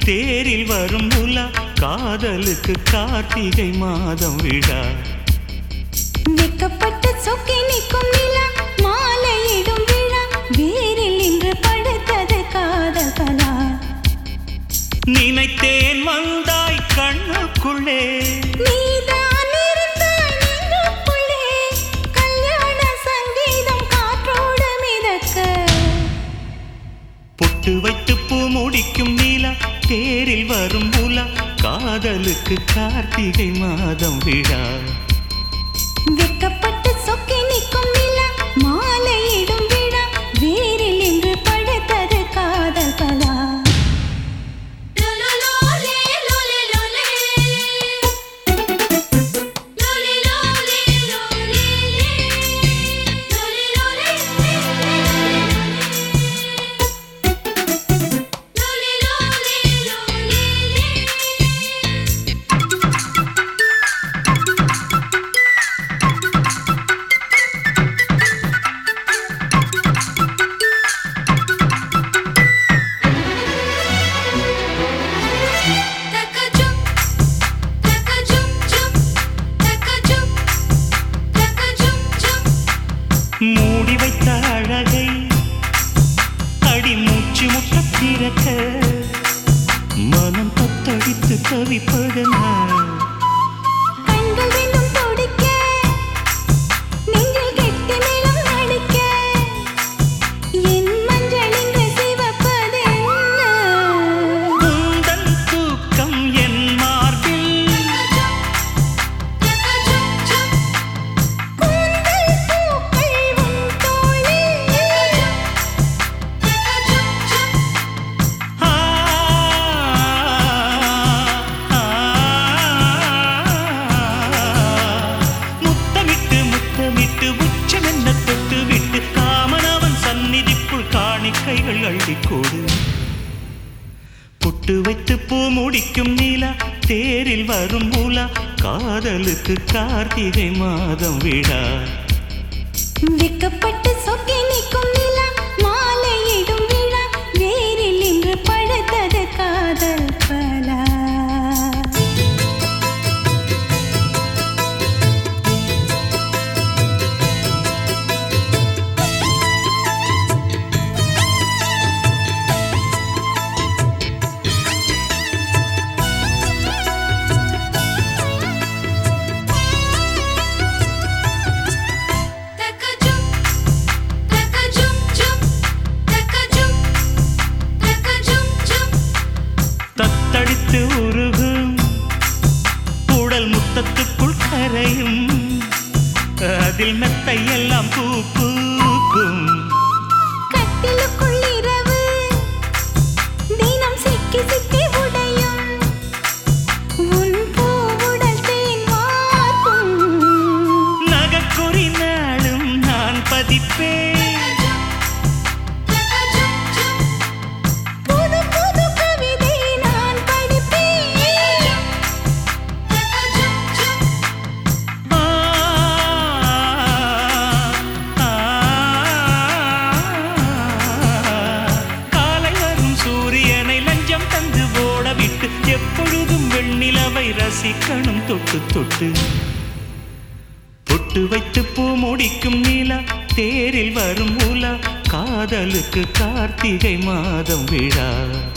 தேரில் வரும் உலா காதலுக்கு கார்த்திகை மாதம் விழா வெக்கப்பட்டு சொக்கி நிற்கும் நிலா மாலையிடும் விழா வேரில் இன்று படுத்தது காதல் கலா நினைத்தேன் வந்தாய் கண்ணுக்குள்ளே நீதான் இருந்தாய் நெஞ்சுக்குள்ளே கல்யாண சங்கீதம் காற்றோடு மிதக்க பொட்டு வைத்து பூ முடிக்கும் நீலா தேரில் வரும் உலா காதலுக்கு கார்த்திகை மாதம் விழா வெக்கப்பட்டு சொக்கி நிற்கும் நிலா மாலையிடும் விழா வேரில் இன்று படுத்தது காதல் கலா மூடி வைத்த அழகை அடி மூச்சு முட்ட திறக்க மனம் தத்தடித்து தவிப்பதென்ன கண்கள் ரெண்டும் துடிக்க, நெஞ்சில் கெட்டி மேளம் அடிக்க, என் மஞ்சள் இன்று சிவப்பதென்ன? உந்தன் தூக்கம் என் மார்பில் கூந்தல் பூக்கள் உன் தோளில். ஆ, ஆ, முத்தமிட்டு முத்தமிட்டு உச்சமென்ன தொட்டு விட்டு காமனவன் சந்நிதிக்குள் காணிக்கைகள் அள்ளிக்கோடு புட்டு வைத்து பூ முடிக்கும் நீலா தேரில் வரும் மூலா காதலுக்கு கார்த்திகை மாதம் விழா வெக்கப்பட்டு சொக்கி நிற்கும் நிலா, மாலையிடும் விழா, வேரில் இன்று படுத்தது காதல் பலா தத்தளித்து உருகும் உடல் முத்தத்துக்குள் கரையும் அதில் மெத்தை எல்லாம் பூ பூக்கும் கட்டிலுக்குள் இரவு தினம் சிக்கி சிக்கி உடையும் உன் பூவுடல் தேன் வார்க்கும் நகக்குறி நாளும் நான் பதிப்பேன் புது புது கவிதை நான் படிப்பேன் ஆ, ஆ, காலை வரும் சூரியனை லஞ்சம் தந்து ஓட விட்டு எப்பொழுதும் வெண்ணிலவை ரசிக்கணும் தொட்டு தொட்டு பொட்டு வைத்து பூ முடிக்கும் நீலா தேரில் வரும் உலா காதலுக்கு கார்த்திகை மாதம் விழா